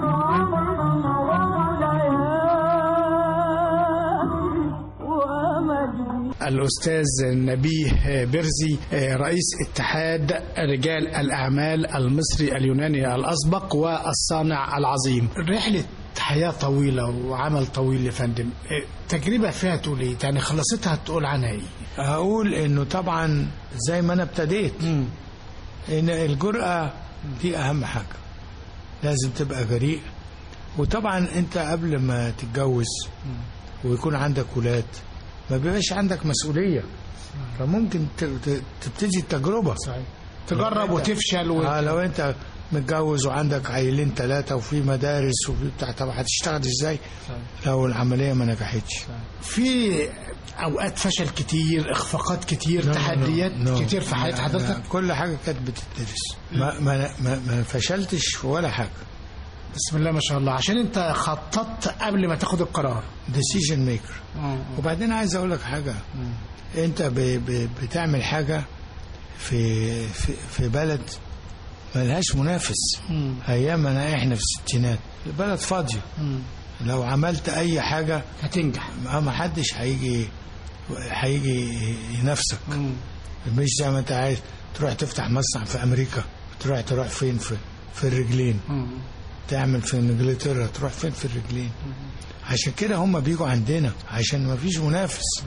ومجدي الأستاذ نبيه برزي رئيس اتحاد رجال الأعمال المصري اليوناني الأسبق والصانع العظيم رحلة حياة طويلة وعمل طويل يا فندم تجربة فيها تقول ايه يعني خلصتها تقول عنها ايه هقول انه طبعا زي ما انا ابتديت ان الجرأة دي اهم حاجة لازم تبقى جريء وطبعا انت قبل ما تتجوز ويكون عندك ولاد ما بيبقاش عندك مسؤولية فممكن ت- ت- تبتدي التجربة صحيح تجرب لو أنت- وتفشل و... اه لو انت متجوز وعندك عيلين ثلاثة وفي مدارس وفي بتاع طب هتشتغل ازاي لو العملية ما نجحتش في اوقات فشل كتير اخفاقات كتير لا، لا، تحديات لا، كتير في حياة لا، حضرتك لا، كل حاجة كانت بتدرس ما, ما, ما, ما فشلتش في ولا حاجة بسم الله ما شاء الله عشان انت خططت قبل ما تاخد القرار ديسيجن ميكر وبعدين عايز اقول لك حاجة انت ب ب بتعمل حاجة في في, في بلد ملهاش منافس ايامنا احنا في الستينات البلد فاضية لو عملت اي حاجة هتنجح ما ما حدش هيجي هيجي ينافسك مش زي ما انت عايز تروح تفتح مصنع في امريكا تروح تروح فين في في الرجلين تعمل في انجلترا تروح فين في الرجلين عشان كده هم بيجوا عندنا عشان ما فيش منافس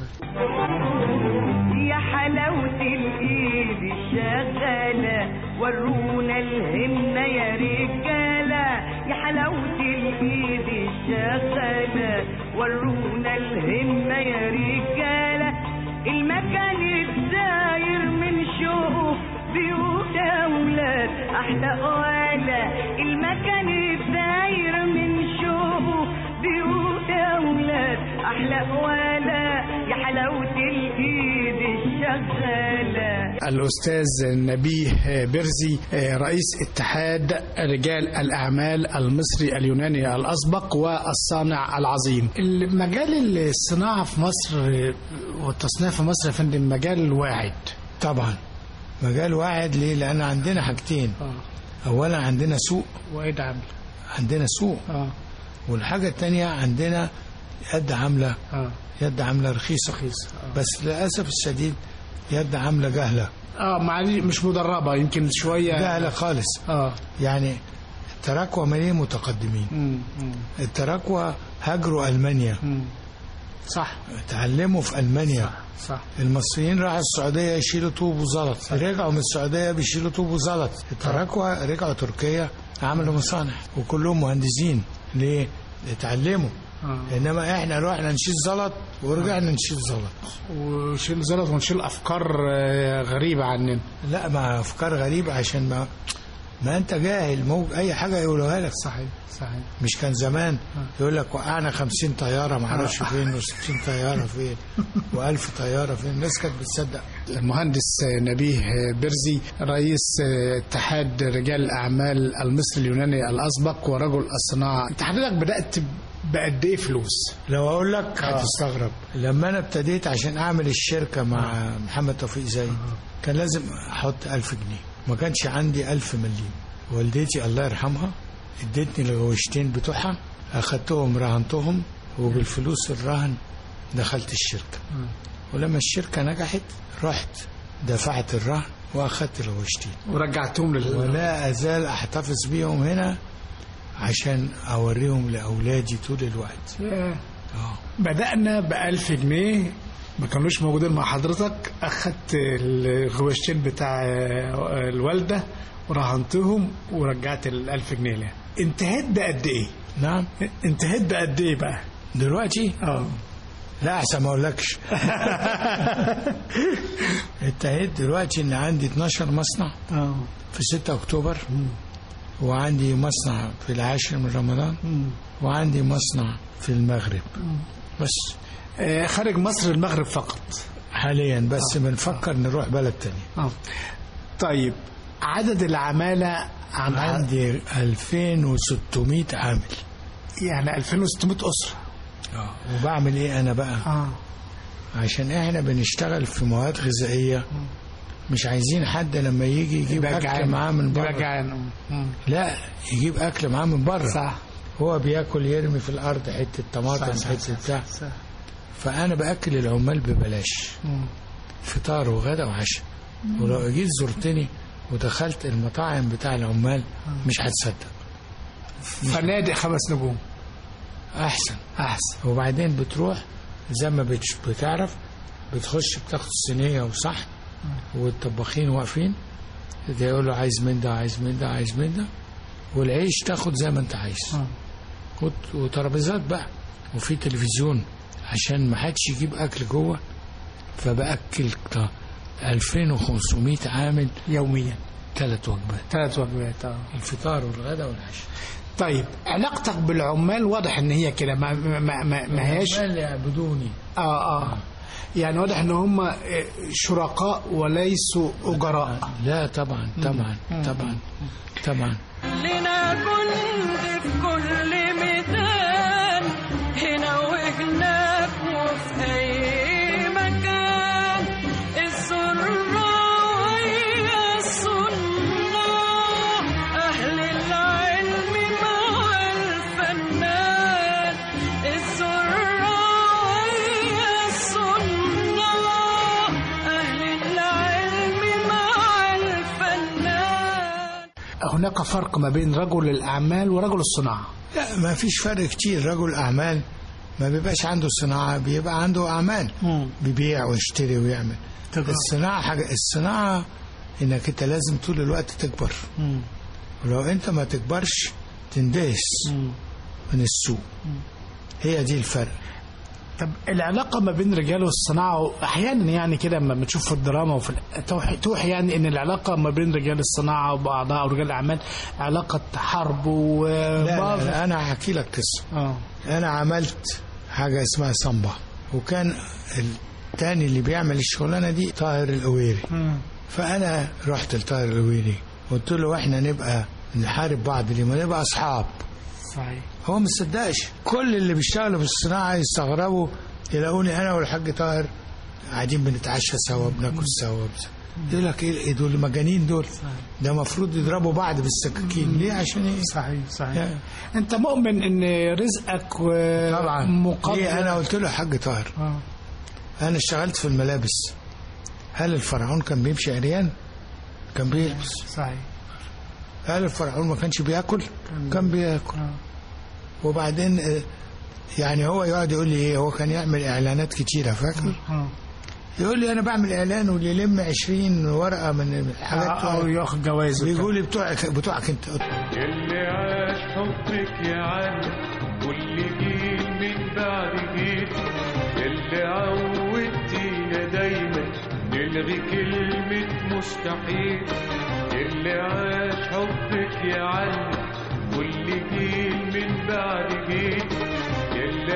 يا حلاوة الإيد الشغالة ورونا الهمة يا رجالة يا حلاوة الإيد الشغالة ورونا الهمة يا رجالة المكان الداير من شوق بيوت أولاد أحلى قوالة المكان الداير من شوق بيوت أولاد أحلى قوالة يا حلاوة الإيد الشغالة الأستاذ نبيه برزي رئيس اتحاد رجال الأعمال المصري اليوناني الأسبق والصانع العظيم المجال الصناعة في مصر والتصنيع في مصر يا فندم مجال واعد طبعا مجال واحد ليه لان عندنا حاجتين اولا عندنا سوق وايد عامل عندنا سوق اه والحاجة التانية عندنا يد عاملة اه يد عاملة رخيصة رخيصة، آه. بس للأسف الشديد يد عاملة جهلة اه معلي مش مدربة يمكن شوية جهلة خالص اه يعني التراكوة مالين متقدمين مم، مم، التراكوة هاجروا ألمانيا مم. صح تعلموا في ألمانيا صح المصريين راحوا السعودية يشيلوا طوب وزلط رجعوا من السعودية بيشيلوا طوب وزلط التراكوة رجعوا تركيا عملوا مصانع وكلهم مهندسين ليه؟ اتعلموا آه. انما احنا رحنا نشيل زلط ورجعنا نشيل زلط وشيل زلط ونشيل افكار آه، غريبة عننا لا ما افكار غريبه عشان ما ما انت جاهل مو اي حاجه يقولوها لك صحيح صحيح مش كان زمان يقول لك وقعنا 50 طياره ما اعرفش فين و60 طياره فين و1000 طياره فين الناس كانت بتصدق المهندس نبيه برزي رئيس اتحاد رجال الأعمال المصري اليوناني الأسبق ورجل الصناعة أنت حضرتك بدأت بقد إيه فلوس؟ لو اقول لك هتستغرب لما انا ابتديت عشان اعمل الشركه مع محمد توفيق زايد كان لازم احط 1000 جنيه ما كانش عندي 1000 مليم والدتي الله يرحمها ادتني الغوشتين بتوعها اخدتهم رهنتهم وبالفلوس الرهن دخلت الشركه ولما الشركه نجحت رحت دفعت الرهن واخدت الغشتين ورجعتهم لل ولا ازال احتفظ بيهم هنا عشان اوريهم لاولادي طول الوقت ياه. اه بدأنا بألف جنيه ما كانوش موجودين مع حضرتك أخدت الغواشتين بتاع الوالدة ورهنتهم ورجعت الألف جنيه لها انتهيت بقد إيه؟ نعم انتهيت بقد إيه بقى؟ دلوقتي اه لا احسن ما اقولكش انتهيت دلوقتي ان عندي 12 مصنع اه في 6 اكتوبر وعندي مصنع في العاشر من رمضان وعندي مصنع في المغرب بس آه، خارج مصر المغرب فقط حاليا بس بنفكر نروح بلد تاني اه طيب عدد العمالة عند عندي 2600 عامل يعني 2600 أسرة اه وبعمل ايه انا بقى اه عشان احنا بنشتغل في مواد غذائيه مش عايزين حد لما يجي يجيب يبقى اكل جعان. معاه من يبقى بره جعان مم. لا يجيب اكل معاه من بره صح هو بياكل يرمي في الارض حته طماطم صح، حته بتاع صح فانا باكل العمال ببلاش مم. فطار وغدا وعشاء ولو جيت زرتني ودخلت المطاعم بتاع العمال مش هتصدق فنادق خمس نجوم احسن أحسن وبعدين بتروح زي ما بتش- بتعرف بتخش بتاخد الصينية وصح والطباخين واقفين ده يقول له عايز من ده عايز من ده عايز من ده والعيش تاخد زي ما انت عايز آه. وت- وترابيزات بقى وفي تلفزيون عشان ما حدش يجيب اكل جوه فباكل ط- 2500 عامل يوميا ثلاث وجبات ثلاث وجبات اه الفطار والغداء والعشاء طيب علاقتك بالعمال واضح ان هي كده ما ما ما, ما, ما هياش العمال يعبدوني اه اه يعني واضح ان هم آه، شركاء وليسوا اجراء لا طبعا طبعا طبعا طبعا لنا جند في كل ميدان هنا وهناك وفي أي مكان الزراعية الصناع أهل العلم مع الفنان الزراعية الصناع أهل العلم مع الفنان هناك فرق ما بين رجل الاعمال ورجل الصناعه لا ما فيش فرق كتير رجل اعمال ما بيبقاش عنده صناعه بيبقى عنده اعمال بيبيع ويشتري ويعمل الصناعه حاجه الصناعه انك انت لازم طول الوقت تكبر ولو انت ما تكبرش تندهس من السوق هي دي الفرق طب العلاقه ما بين رجال الصناعه احيانا يعني كده لما بنشوف في الدراما وفي ال- توحي, توحي يعني ان العلاقه ما بين رجال الصناعه وبعضها او رجال الاعمال علاقه حرب و لا, لا, لا انا هحكي لك قصه اه انا عملت حاجه اسمها صنبا وكان التاني اللي بيعمل الشغلانه دي طاهر القويري مم. فانا رحت لطاهر القويري قلت له احنا نبقى نحارب بعض ليه ما نبقى اصحاب صحيح هو ما صدقش كل اللي بيشتغلوا في الصناعه يستغربوا يلاقوني انا والحاج طاهر قاعدين بنتعشى سوا بناكل سوا يقول لك ايه إيه دول مجانين دول ده المفروض يضربوا بعض بالسكاكين ليه عشان ايه صحيح صحيح يعني انت مؤمن ان رزقك و... طبعا مقدر ليه انا قلت له يا حاج طاهر آه. انا اشتغلت في الملابس هل الفرعون كان بيمشي عريان كان بيلبس صحيح هل الفرعون ما كانش بياكل كان بياكل آه. وبعدين آه، يعني هو يقعد يقول لي ايه هو كان يعمل اعلانات كتيره فاكر آه. يقول لي انا بعمل اعلان واللي يلم 20 ورقه من الحاجات آه، او ياخد جوائز وبتاع. بيقول لي بتوعك بتوعك انت اللي عاش حبك يا علي واللي جيل من بعد جيل اللي عودتينا دايما نلغي كلمة مستحيل اللي عاش حبك يا علي واللي جيل من بعد جيل اللي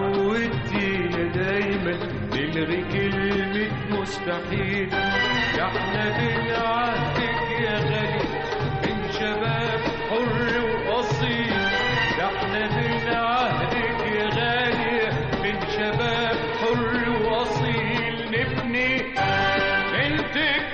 عودتينا دايما نلغي كلمة مستحيل يا احنا من عهدك يا غالي من شباب حر واصيل ده احنا من عهدك يا غالي من شباب حر واصيل نبني بنتك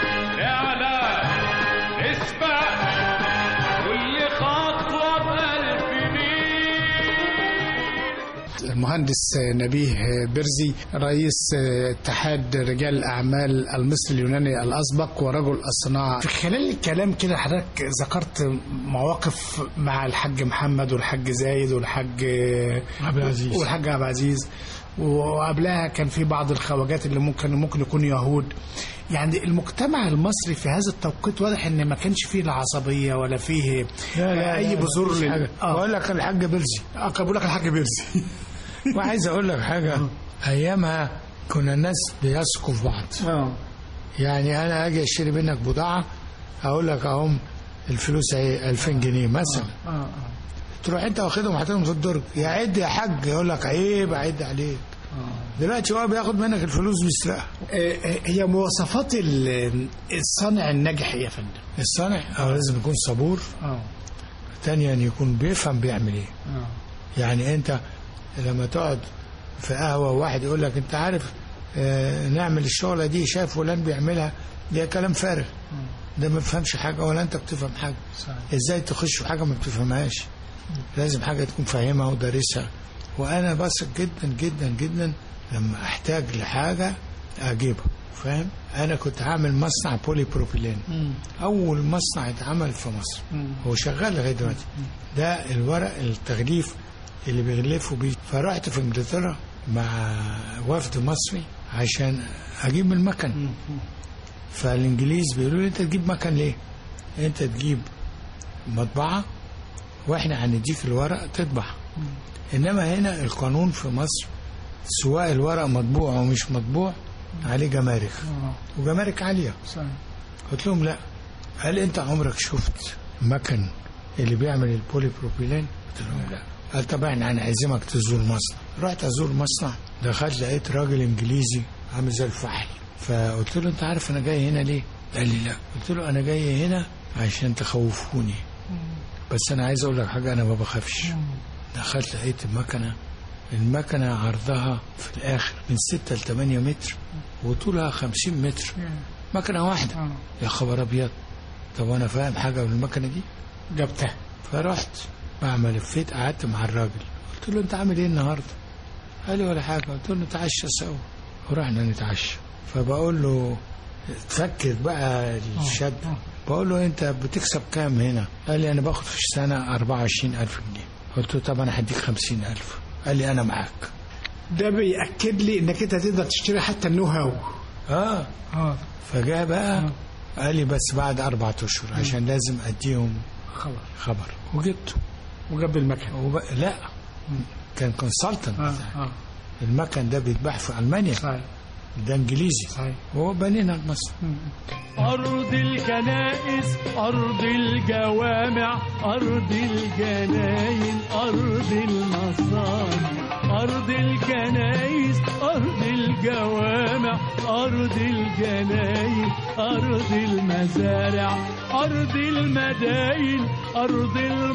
نعلى نسبق كل خطوة بألف ميل المهندس نبيه برزي رئيس اتحاد رجال الأعمال المصري اليوناني الأسبق ورجل الصناعة في خلال الكلام كده حضرتك ذكرت مواقف مع الحاج محمد والحاج زايد والحاج عبد العزيز. والحاج عبد العزيز وقبلها كان في بعض الخواجات اللي ممكن ممكن يكونوا يهود يعني المجتمع المصري في هذا التوقيت واضح ان ما كانش فيه لا عصبيه ولا فيه اي بذور مفيش لل- حاجة. اه بقول لك الحاج بيرزي اه كان بقول لك الحاج بيرزي وعايز اقول لك حاجه ايامها كنا الناس بيثقوا في بعض اه يعني انا اجي اشتري منك بضاعه اقول لك اهم الفلوس اهي 2000 جنيه مثلا اه تروح انت واخدهم حاططهم في الدرج يا عد يا حاج يقول لك عيب اعد عليك دلوقتي هو بياخد منك الفلوس بيسرقها آه، هي مواصفات ال- الصانع الناجح ايه يا فندم؟ الصانع هو لازم يكون صبور اه ثانيا يكون بيفهم بيعمل ايه اه يعني انت لما تقعد في قهوه وواحد يقول لك انت عارف اه نعمل الشغله دي شايف فلان بيعملها ده كلام فارغ ده ما بيفهمش حاجه ولا انت بتفهم حاجه صحيح. ازاي تخش في حاجه ما بتفهمهاش لازم حاجه تكون فاهمها ودارسها وانا بثق جدا جدا جدا لما احتاج لحاجه اجيبها فاهم انا كنت عامل مصنع بولي بروبيلين اول مصنع اتعمل في مصر هو شغال لغايه دلوقتي ده الورق التغليف اللي بيغلفوا بيه فرحت في انجلترا مع وفد مصري عشان اجيب من المكن فالانجليز بيقولوا لي انت تجيب مكن ليه انت تجيب مطبعه واحنا هنديك الورق تطبع انما هنا القانون في مصر سواء الورق مطبوع او مش مطبوع عليه جمارك وجمارك عاليه صحيح قلت لهم لا هل انت عمرك شفت مكن اللي بيعمل البولي بروبيلين قلت لهم لا قال طب احنا هنعزمك تزور مصنع رحت ازور مصنع دخلت لقيت راجل انجليزي عامل زي الفحل فقلت له انت عارف انا جاي هنا ليه قال لي لا قلت له انا جاي هنا عشان تخوفوني بس انا عايز اقول لك حاجه انا ما بخافش دخلت لقيت المكنه المكنه عرضها في الاخر من 6 ل 8 متر وطولها 50 متر مكنه واحده يا خبر ابيض طب انا فاهم حاجه بالمكنه دي جبتها فرحت بعد ما لفيت قعدت مع الراجل قلت له انت عامل ايه النهارده قال لي ولا حاجه قلت له نتعشى سوا ورحنا نتعشى فبقول له تفكر بقى الشد بقول له انت بتكسب كام هنا قال لي انا باخد في السنه 24000 جنيه قلت له طب انا هديك 50000 قال لي انا معاك ده بيأكد لي انك انت تقدر تشتري حتى النو هاو اه اه فجاء بقى قال لي بس بعد أربعة أشهر عشان لازم أديهم خبر خبر وجبته وجاب المكن وب... لا كان كونسلتنت اه اه المكن ده بيتباع في ألمانيا صحيح ده إنجليزي صحيح وهو بنينا في مصر أرض الكنائس أرض الجوامع أرض الجناين أرض المصانع أرض الكنائس أرض الجوامع أرض الجناين أرض المزارع أرض المداين أرض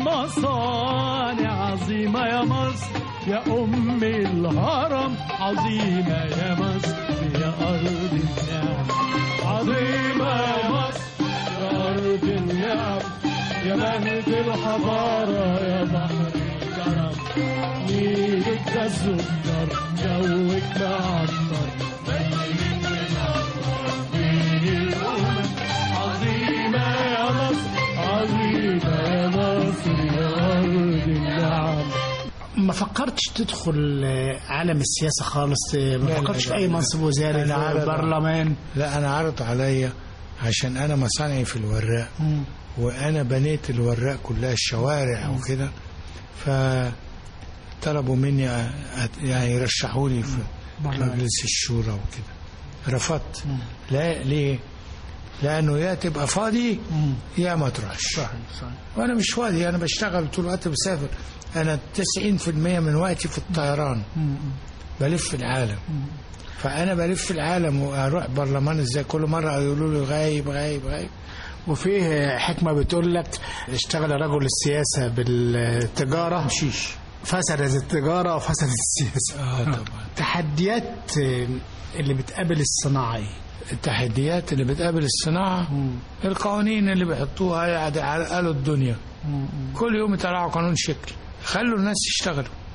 المصانع عظيمة يا مصر يا أم الهرم عظيمة يا مصر يا أرض النعم عظيمة يا مصر يا أرض النعم يا مهد الحضارة يا بحر الكرم نيلك ده السكر جوك معطر مجدك منور بين الأمم عظيمة يا مصر عظيمة يا مصر يا أرض النعم ما فكرتش تدخل آه، عالم السياسة خالص آه، ما لا، فكرتش لا، في أي لا. منصب وزاري أنا في عارف. البرلمان لا أنا عرض عليا عشان أنا مصانعي في الوراق وأنا بنيت الوراق كلها الشوارع وكده فطلبوا مني أ- يعني يرشحوا لي في مجلس الشورى وكده رفضت لا ليه؟ لأنه يا تبقى فاضي يا ما تروحش صحيح صحيح وأنا مش فاضي أنا بشتغل طول الوقت بسافر أنا 90% من وقتي في الطيران بلف في العالم فأنا بلف في العالم وأروح برلمان إزاي كل مرة يقولوا لي غايب غايب غايب وفيه حكمة بتقول لك اشتغل رجل السياسة بالتجارة مشيش فسدت التجارة وفسدت السياسة آه طبعا تحديات آه، اللي بتقابل الصناعة ايه؟ التحديات اللي بتقابل الصناعة القوانين اللي بيحطوها يعني عرقلوا الدنيا كل يوم يطلعوا قانون شكل خلوا الناس يشتغلوا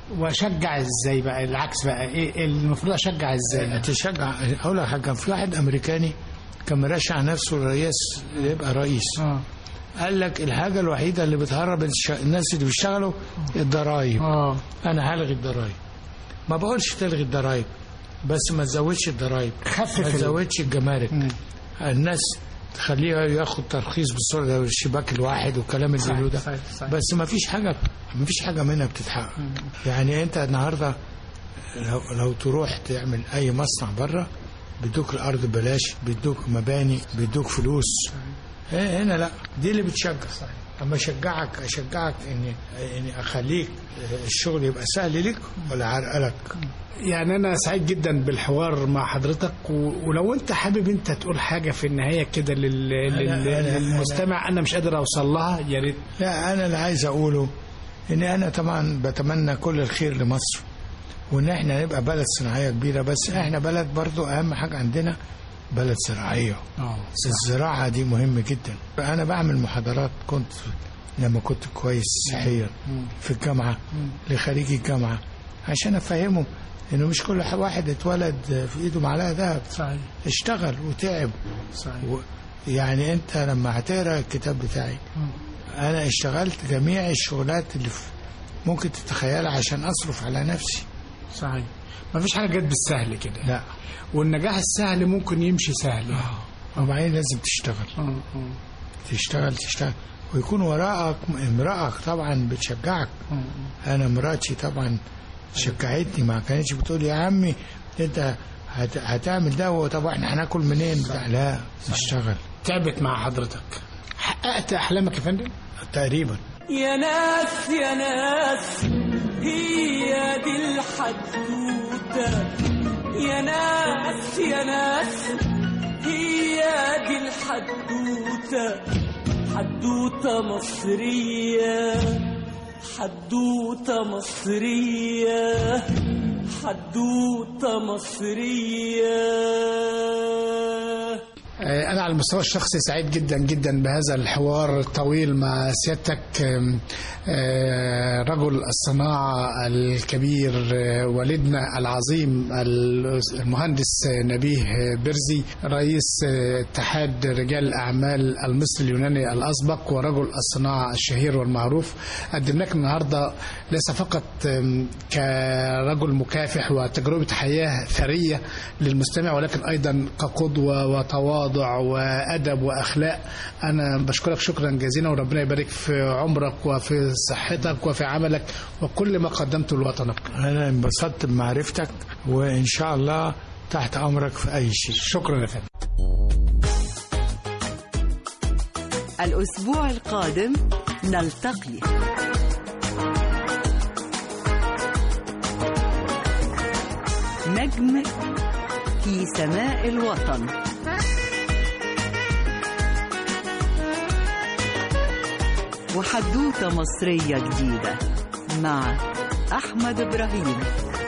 واشجع ازاي بقى العكس بقى ايه المفروض اشجع ازاي تشجع اقول لك حاجه كان في واحد امريكاني كان مرشح نفسه الرئيس يبقى رئيس اه قال لك الحاجه الوحيده اللي بتهرب الش- الناس اللي بيشتغلوا الضرايب اه انا هلغي الضرايب ما بقولش تلغي الضرايب بس ما تزودش الضرايب خفف ما ال- تزودش الجمارك مم. الناس تخليه ياخد ترخيص بالصوره ده الشباك الواحد والكلام اللي بيقولوه ده صحيح، صحيح. بس ما فيش حاجه ما فيش حاجه منها بتتحقق يعني انت النهارده لو, لو تروح تعمل اي مصنع بره بيدوك الارض ببلاش بيدوك مباني بيدوك فلوس إيه هنا لا دي اللي بتشجع اما اشجعك اشجعك اني اني اخليك الشغل يبقى سهل لك ولا عرقلك يعني انا سعيد جدا بالحوار مع حضرتك و- ولو انت حابب انت تقول حاجه في النهايه كده لل... لل... أنا- للمستمع انا مش قادر اوصل لها يا ريت لا انا اللي عايز اقوله ان انا طبعا بتمنى كل الخير لمصر وان احنا نبقى بلد صناعيه كبيره بس احنا بلد برضو اهم حاجه عندنا بلد زراعيه اه الزراعه دي مهمه جدا انا بعمل محاضرات كنت لما كنت كويس صحيا في الجامعه لخريجي الجامعه عشان افهمهم انه مش كل واحد اتولد في ايده معلقه ذهب صحيح اشتغل وتعب صحيح و... يعني انت لما هتقرا الكتاب بتاعي انا اشتغلت جميع الشغلات اللي في ممكن تتخيلها عشان اصرف على نفسي صحيح ما فيش حاجه جت بالسهل كده لا والنجاح السهل ممكن يمشي سهل وبعدين لازم تشتغل آه، آه، تشتغل تشتغل ويكون وراءك امرأة طبعا بتشجعك آه. انا مراتي طبعا شجعتني ما كانتش بتقول يا عمي انت هت... هتعمل ده طب احنا هناكل منين بتاع لا نشتغل تعبت مع حضرتك حققت احلامك يا فندم تقريبا يا ناس يا ناس هي دي الحدوتة يا ناس يا ناس هي دي الحدوتة حدوتة مصرية حدوتة مصرية حدوتة مصرية آه، أنا على المستوى الشخصي سعيد جدا جدا بهذا الحوار الطويل مع سيادتك آم، آه، رجل الصناعة الكبير آه، والدنا العظيم المهندس نبيه برزي رئيس آه، اتحاد رجال الأعمال المصري اليوناني الأسبق ورجل الصناعة الشهير والمعروف قدمناك النهاردة ليس فقط آم، كرجل مكافح وتجربة حياة ثرية للمستمع ولكن أيضا كقدوة وتواضع وأدب وأخلاق أنا بشكرك شكرا جزيلا وربنا يبارك في عمرك وفي صحتك وفي عملك وكل ما قدمته لوطنك انا انبسطت بمعرفتك وان شاء الله تحت امرك في اي شيء شكرا يا فندم الأسبوع القادم نلتقي نجم في سماء الوطن وحدوتة مصرية جديدة مع أحمد إبراهيم